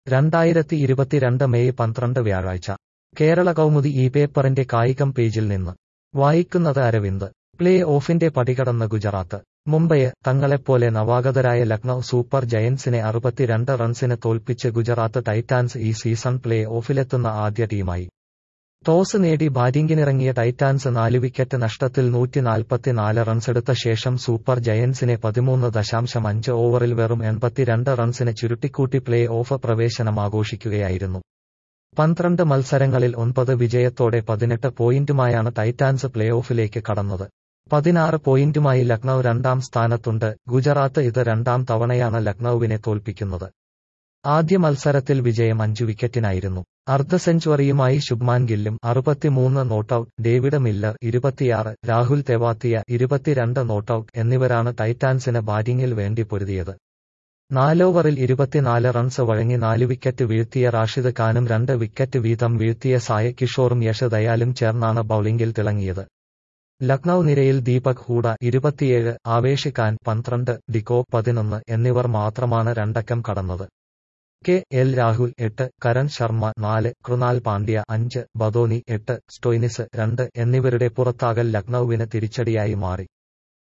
രണ്ടായിരത്തി ഇരുപത്തിരണ്ട് മെയ് പന്ത്രണ്ട് വ്യാഴാഴ്ച കേരള കൗമുദി ഈ പേപ്പറിന്റെ കായികം പേജിൽ നിന്ന് വായിക്കുന്നത് അരവിന്ദ് പ്ലേ ഓഫിന്റെ പടികടന്ന് ഗുജറാത്ത് മുംബൈ തങ്ങളെപ്പോലെ നവാഗതരായ ലക്നൌ സൂപ്പർ ജയന്റ്സിനെ അറുപത്തിരണ്ട് റൺസിന് തോൽപ്പിച്ച് ഗുജറാത്ത് ടൈറ്റാൻസ് ഈ സീസൺ പ്ലേ ഓഫിലെത്തുന്ന ആദ്യ ടീമായി ടോസ് നേടി ബാറ്റിംഗിനിറങ്ങിയ ടൈറ്റാൻസ് നാല് വിക്കറ്റ് നഷ്ടത്തിൽ നൂറ്റിനാൽപ്പത്തിനാല് റൺസെടുത്ത ശേഷം സൂപ്പർ ജയന്റ്സിനെ പതിമൂന്ന് ദശാംശം അഞ്ച് ഓവറിൽ വെറും എൺപത്തിരണ്ട് റൺസിന് ചുരുട്ടിക്കൂട്ടി പ്ലേ ഓഫ് പ്രവേശനം ആഘോഷിക്കുകയായിരുന്നു പന്ത്രണ്ട് മത്സരങ്ങളിൽ ഒൻപത് വിജയത്തോടെ പതിനെട്ട് പോയിന്റുമായാണ് ടൈറ്റാൻസ് പ്ലേ ഓഫിലേക്ക് കടന്നത് പതിനാറ് പോയിന്റുമായി ലക്നൌ രണ്ടാം സ്ഥാനത്തുണ്ട് ഗുജറാത്ത് ഇത് രണ്ടാം തവണയാണ് ലക്നൌവിനെ തോൽപ്പിക്കുന്നത് ആദ്യ മത്സരത്തിൽ വിജയം അഞ്ചു വിക്കറ്റിനായിരുന്നു അർദ്ധ സെഞ്ചുറിയുമായി ശുഭ്മാൻ ഗില്ലും അറുപത്തിമൂന്ന് നോട്ടൌട്ട് ഡേവിഡ് മില്ലർ ഇരുപത്തിയാറ് രാഹുൽ തെവാത്തിയ ഇരുപത്തിരണ്ട് നോട്ടൌട്ട് എന്നിവരാണ് ടൈറ്റാൻസിന് ബാറ്റിംഗിൽ വേണ്ടി പൊരുതിയത് നാലോവറിൽ ഇരുപത്തിനാല് റൺസ് വഴങ്ങി നാല് വിക്കറ്റ് വീഴ്ത്തിയ റാഷിദ് ഖാനും രണ്ട് വിക്കറ്റ് വീതം വീഴ്ത്തിയ സായ കിഷോറും യശ് ദയാലും ചേർന്നാണ് ബൌളിംഗിൽ തിളങ്ങിയത് ലക്നൌ നിരയിൽ ദീപക് ഹൂഡ ഇരുപത്തിയേഴ് ആവേശ് ഖാൻ പന്ത്രണ്ട് ഡിക്കോ പതിനൊന്ന് എന്നിവർ മാത്രമാണ് രണ്ടക്കം കടന്നത് കെ എൽ രാഹുൽ എട്ട് കരൺ ശർമ്മ നാല് കൃണാൽ പാണ്ഡ്യ അഞ്ച് ബദോനി എട്ട് സ്റ്റോയിനിസ് രണ്ട് എന്നിവരുടെ പുറത്താകൽ ലക്നൌവിന് തിരിച്ചടിയായി മാറി